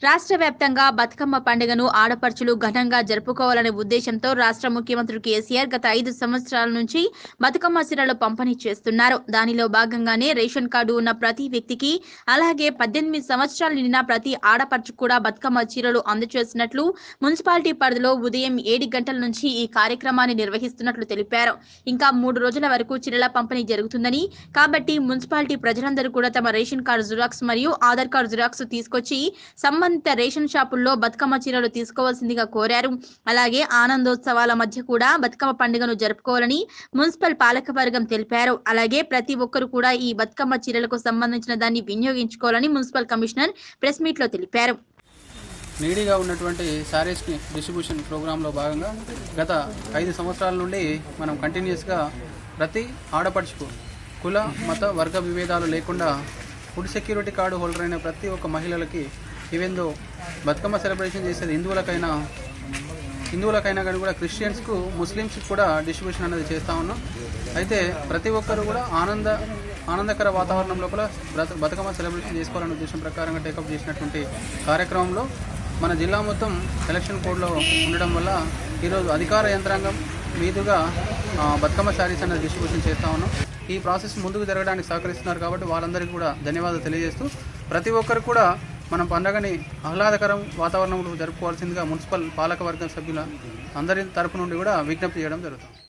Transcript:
రాష్ట్ర వ్యాప్తంగా బతుకమ్మ పండుగను ఆడపడుచులు ఘనంగా జరుపుకోవాలనే ఉద్దేశంతో రాష్ట్ర ముఖ్యమంత్రి కేసీఆర్ గత ఐదు సంవత్సరాల నుంచి బతుకమ్మ చీరలు పంపిణీ చేస్తున్నారు దానిలో భాగంగానే రేషన్ కార్డు ఉన్న ప్రతి వ్యక్తికి అలాగే పద్దెనిమిది సంవత్సరాలు నిండిన ప్రతి ఆడపడుచు కూడా బతుకమ్మ చీరలు అందజేసినట్లు మున్సిపాలిటీ పరిధిలో ఉదయం ఏడు గంటల నుంచి ఈ కార్యక్రమాన్ని నిర్వహిస్తున్నట్లు తెలిపారు ఇంకా మూడు రోజుల వరకు చీరల పంపిణీ జరుగుతుందని కాబట్టి మున్సిపాలిటీ ప్రజలందరూ కూడా తమ రేషన్ కార్డు జిరాక్స్ మరియు ఆధార్ కార్డు జిరాక్స్ తీసుకొచ్చి సంబంధిత రేషన్ షాపుల్లో బతుకమ్మ చీరలు తీసుకోవాల్సిందిగా కోరారు అలాగే ఆనందోత్సవాల మధ్య కూడా బతుకమ్మ పండుగను జరుపుకోవాలని మున్సిపల్ పాలకవర్గం తెలిపారు అలాగే ప్రతి ఒక్కరు కూడా ఈ బతుకమ్మ చీరలకు సంబంధించిన దాన్ని వినియోగించుకోవాలని మున్సిపల్ కమిషనర్ ప్రెస్ మీట్ లో తెలిపారు నీడీగా ఉన్నటువంటి శారీస్ని డిస్ట్రిబ్యూషన్ ప్రోగ్రాంలో భాగంగా గత ఐదు సంవత్సరాల నుండి మనం కంటిన్యూస్గా ప్రతి ఆడపడుచుకు కుల మత వర్గ విభేదాలు లేకుండా ఫుడ్ సెక్యూరిటీ కార్డు హోల్డర్ అయిన ప్రతి ఒక్క మహిళలకి ఈవెందో బతుకమ్మ సెలబ్రేషన్ చేసేది హిందువులకైనా హిందువులకైనా కానీ కూడా క్రిస్టియన్స్కు ముస్లిమ్స్కి కూడా డిస్ట్రిబ్యూషన్ అనేది చేస్తూ ఉన్నాం అయితే ప్రతి ఒక్కరు కూడా ఆనంద ఆనందకర వాతావరణం లోపల బ్రత- బతుకమ్మ సెలబ్రేషన్ చేసుకోవాలనే ఉద్దేశం ప్రకారంగా టేకప్ చేసినటువంటి కార్యక్రమంలో మన జిల్లా మొత్తం ఎలక్షన్ కోడ్లో ఉండడం వల్ల ఈరోజు అధికార యంత్రాంగం మీదుగా ఆ, బతుకమ్మ శారీస్ అనేది డిస్ట్రిబ్యూషన్ చేస్తూ ఉన్నాం ఈ ప్రాసెస్ ముందుకు జరగడానికి సహకరిస్తున్నారు కాబట్టి వాళ్ళందరికీ కూడా ధన్యవాదాలు తెలియజేస్తూ ప్రతి ఒక్కరు కూడా మనం పండగని ఆహ్లాదకరం వాతావరణంలో జరుపుకోవాల్సిందిగా మున్సిపల్ పాలకవర్గం సభ్యుల అందరి తరపు నుండి కూడా విజ్ఞప్తి చేయడం జరుగుతుంది